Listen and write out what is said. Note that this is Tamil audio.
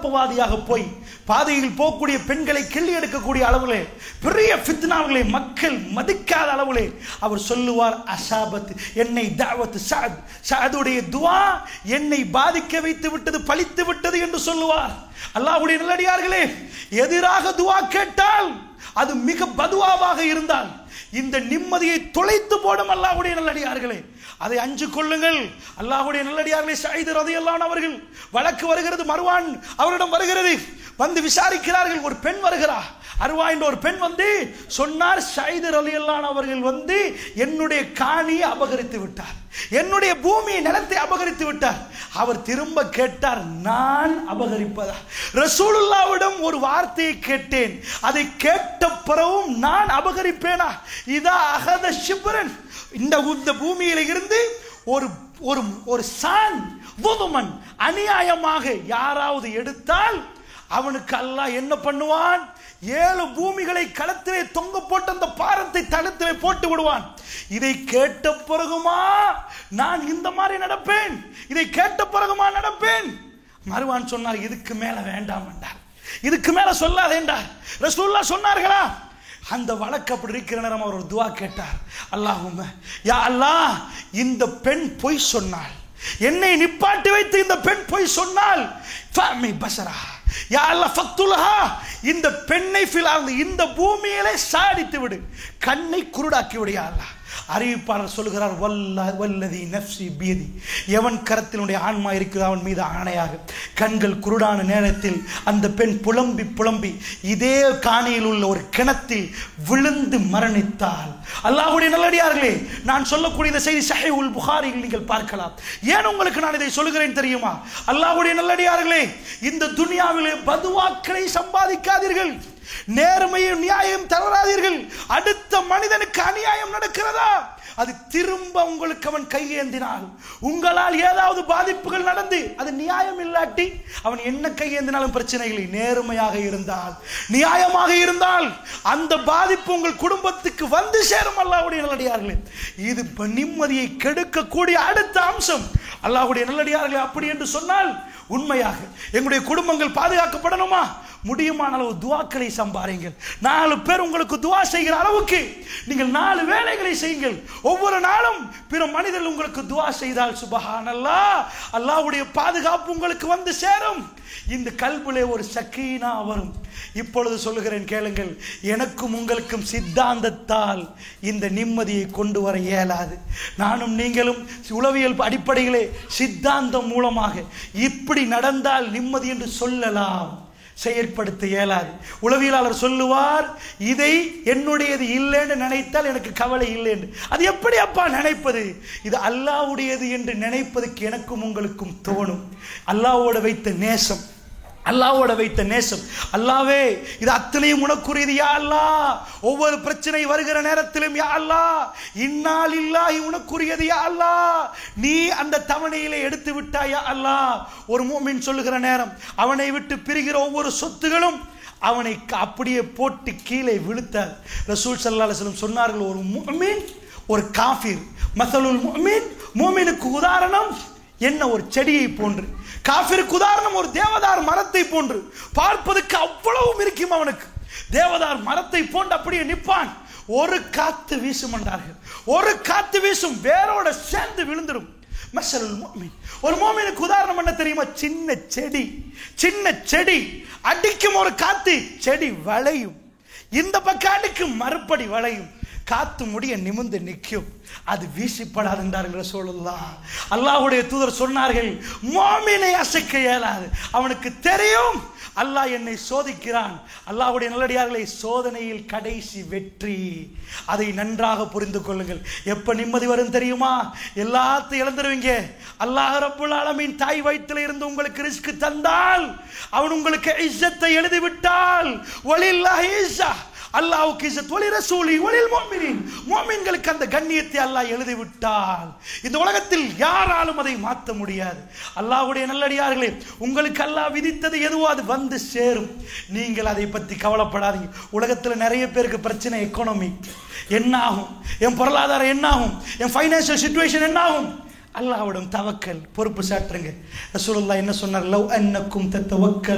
குழப்பவாதியாக போய் பாதையில் போகக்கூடிய பெண்களை கிள்ளி எடுக்கக்கூடிய அளவிலே பெரிய ஃபித்னாவுகளை மக்கள் மதிக்காத அளவிலே அவர் சொல்லுவார் அசாபத் என்னை தாவத் சாத் சாதுடைய துவா என்னை பாதிக்க வைத்து விட்டது பழித்து விட்டது என்று சொல்லுவார் அல்லாஹ்வுடைய நல்லடியார்களே எதிராக துவா கேட்டால் அது மிக பதுவாவாக இருந்தால் இந்த நிம்மதியை தொலைத்து போடும் அல்லாஹ்வுடைய நல்லடியார்களே அதை அஞ்சு கொள்ளுங்கள் அல்லாஹ்வுடைய நல்லடியார்களே ஷாயிது ரதையல்லான் அவர்கள் வழக்கு வருகிறது மறுவான் அவரிடம் வருகிறது வந்து விசாரிக்கிறார்கள் ஒரு பெண் வருகிறா அருவா என்ற ஒரு பெண் வந்து சொன்னார் ஷைது ரலியல்லான் அவர்கள் வந்து என்னுடைய காணியை அபகரித்து விட்டார் என்னுடைய பூமியை நிலத்தை அபகரித்து விட்டார் அவர் திரும்ப கேட்டார் நான் அபகரிப்பதா ரசூலுல்லாவிடம் ஒரு வார்த்தையை கேட்டேன் அதை கேட்ட பிறகும் நான் அபகரிப்பேனா இதா அகத சிபரன் இந்த இந்த பூமியில இருந்து ஒரு ஒரு ஒரு சான் புதுமன் அநியாயமாக யாராவது எடுத்தால் அவனுக்கு அல்லாஹ் என்ன பண்ணுவான் ஏழு பூமிகளை களத்திலே தொங்க போட்டு அந்த பாரத்தை தளத்திலே போட்டு விடுவான் இதை கேட்ட பிறகுமா நான் இந்த மாதிரி நடப்பேன் இதை கேட்ட பிறகுமா நடப்பேன் மறுவான் சொன்னார் இதுக்கு மேல வேண்டாம் என்றார் இதுக்கு மேல சொல்லாதேண்டார் ரசூல்லா சொன்னார்களா அந்த வழக்கு அப்படி இருக்கிற நேரம் அவர் ஒரு துவா கேட்டார் அல்லாஹும் யா அல்லாஹ் இந்த பெண் பொய் சொன்னாள் என்னை நிப்பாட்டி வைத்து இந்த பெண் பொய் சொன்னால் ஃபஅமி பஸரா யா அல்லாஹ் ஃபக்துல்ஹா இந்த பெண்ணை ஃபிலால் இந்த பூமியிலே சாடித்து விடு கண்ணை குருடாக்கி விடு யா அல்லாஹ் அறிவிப்பாளர் சொல்லுகிறார் வல்ல வல்லதி நஃப்சி பீதி எவன் கரத்தினுடைய ஆன்மா இருக்கிற அவன் மீது ஆணையாக கண்கள் குருடான நேரத்தில் அந்த பெண் புலம்பி புலம்பி இதே காணியில் உள்ள ஒரு கிணத்தில் விழுந்து மரணித்தாள் அல்லாஹ்வுடைய நல்லடியார்களே நான் சொல்லக்கூடிய இந்த செய்தி சஹி உல் புகாரில் நீங்கள் பார்க்கலாம் ஏன் உங்களுக்கு நான் இதை சொல்லுகிறேன் தெரியுமா அல்லாஹ்வுடைய நல்லடியார்களே இந்த துனியாவிலே பதுவாக்களை சம்பாதிக்காதீர்கள் நேர்மையும் நியாயம் தவறாதீர்கள் அடுத்த மனிதனுக்கு அநியாயம் நடக்கிறதா அது திரும்ப உங்களுக்கு அவன் கையேந்தினால் உங்களால் ஏதாவது பாதிப்புகள் நடந்து அது நியாயம் இல்லாட்டி அவன் என்ன கையேந்தினாலும் பிரச்சனை இல்லை நேர்மையாக இருந்தால் நியாயமாக இருந்தால் அந்த பாதிப்பு உங்கள் குடும்பத்துக்கு வந்து சேரும் அல்லாஹ்வுடைய நல்லடியார்களே இது இப்ப நிம்மதியை கெடுக்கக்கூடிய அடுத்த அம்சம் அல்லாஹ்வுடைய நல்லடியார்களே அப்படி என்று சொன்னால் உண்மையாக எங்களுடைய குடும்பங்கள் பாதுகாக்கப்படணுமா முடியுமான அளவு துவாக்களை சம்பாருங்கள் நாலு பேர் உங்களுக்கு துவா செய்கிற அளவுக்கு நீங்கள் நாலு வேலைகளை செய்யுங்கள் ஒவ்வொரு நாளும் பிற மனிதர்கள் உங்களுக்கு துவா செய்தால் சுபஹானல்லா அல்லாஹ்வுடைய பாதுகாப்பு உங்களுக்கு வந்து சேரும் இந்த கல்விலே ஒரு சக்கீனா வரும் இப்பொழுது சொல்லுகிறேன் கேளுங்கள் எனக்கும் உங்களுக்கும் சித்தாந்தத்தால் இந்த நிம்மதியை கொண்டு வர இயலாது நானும் நீங்களும் உளவியல் அடிப்படையிலே சித்தாந்தம் மூலமாக இப்படி நடந்தால் நிம்மதி என்று சொல்லலாம் செயற்படுத்த இயலாது உளவியலாளர் சொல்லுவார் இதை என்னுடையது இல்லைன்னு நினைத்தால் எனக்கு கவலை இல்லைன்னு அது எப்படி அப்பா நினைப்பது இது அல்லாவுடையது என்று நினைப்பதற்கு எனக்கும் உங்களுக்கும் தோணும் அல்லாவோட வைத்த நேசம் அல்லாவோட வைத்த நேசம் அல்லாவே இது அத்தனையும் உனக்குரியது யா அல்லா ஒவ்வொரு பிரச்சனை வருகிற நேரத்திலும் யா அல்லா இன்னால் இல்லாஹி உனக்குரியது யா அல்லா நீ அந்த தவணையிலே எடுத்து விட்டாய் யா அல்லா ஒரு மூமின் சொல்லுகிற நேரம் அவனை விட்டு பிரிகிற ஒவ்வொரு சொத்துகளும் அவனை அப்படியே போட்டு கீழே விழுத்தார் ரசூல் சல்லா அலுவலம் சொன்னார்கள் ஒரு மூமின் ஒரு காஃபிர் மசலுல் மூமின் மூமினுக்கு உதாரணம் என்ன ஒரு செடியை போன்று காஃபிற்கு உதாரணம் ஒரு தேவதார் மரத்தை போன்று பார்ப்பதற்கு அவ்வளவு இருக்கும் அவனுக்கு தேவதார் மரத்தை போன்று அப்படியே நிற்பான் ஒரு காத்து வீசும் என்றார்கள் ஒரு காத்து வீசும் வேரோட சேர்ந்து விழுந்துடும் மசலுல் மோமின் ஒரு மோமினுக்கு உதாரணம் என்ன தெரியுமா சின்ன செடி சின்ன செடி அடிக்கும் ஒரு காத்து செடி வளையும் இந்த பக்கம் அடிக்கும் மறுபடி வளையும் காத்து முடிய நிமிந்து நிற்கும் அது வீசிப்படாது என்றார்கள் சொல்லலாம் அல்லாஹ்வுடைய தூதர் சொன்னார்கள் மோமினை அசைக்க இயலாது அவனுக்கு தெரியும் அல்லாஹ் என்னை சோதிக்கிறான் அல்லாஹ்வுடைய நல்லடியார்களை சோதனையில் கடைசி வெற்றி அதை நன்றாக புரிந்து கொள்ளுங்கள் எப்ப நிம்மதி வரும் தெரியுமா எல்லாத்தையும் இழந்துருவீங்க அல்லாஹ் ரப்புல் ஆலமீன் தாய் வயிற்றில் இருந்து உங்களுக்கு ரிஸ்க் தந்தால் அவன் உங்களுக்கு இஸ்ஸத்தை எழுதி விட்டால் வலில்லாஹி இஸ்ஸா அல்லாஹ்வுக்கு இஸ்ஸத் வலி ரசூலி வலில் முஃமினீன் முஃமின்களுக்கு அந்த கண்ணியத்தை அல்லாஹ் எழுதி விட்டால் இந்த உலகத்தில் யாராலும் அதை மாற்ற முடியாது அல்லாஹ்வுடைய நல்லடியார்களே உங்களுக்கு அல்லாஹ் விதித்தது எதுவோ அது வந்து சேரும் நீங்கள் அதை பற்றி கவலைப்படாதீங்க உலகத்தில் நிறைய பேருக்கு பிரச்சனை எக்கானமி என்ன ஆகும் என் பொருளாதாரம் என்ன ஆகும் என் ஃபைனான்சியல் சுச்சுவேஷன் என்ன ஆகும் அல்லாஹ்விடம் தவக்கல் பொறுப்பு சாட்டுங்க ரசூலுல்லாஹ் என்ன சொன்னார் லவ் அன்னக்கும் தத்தவக்கல்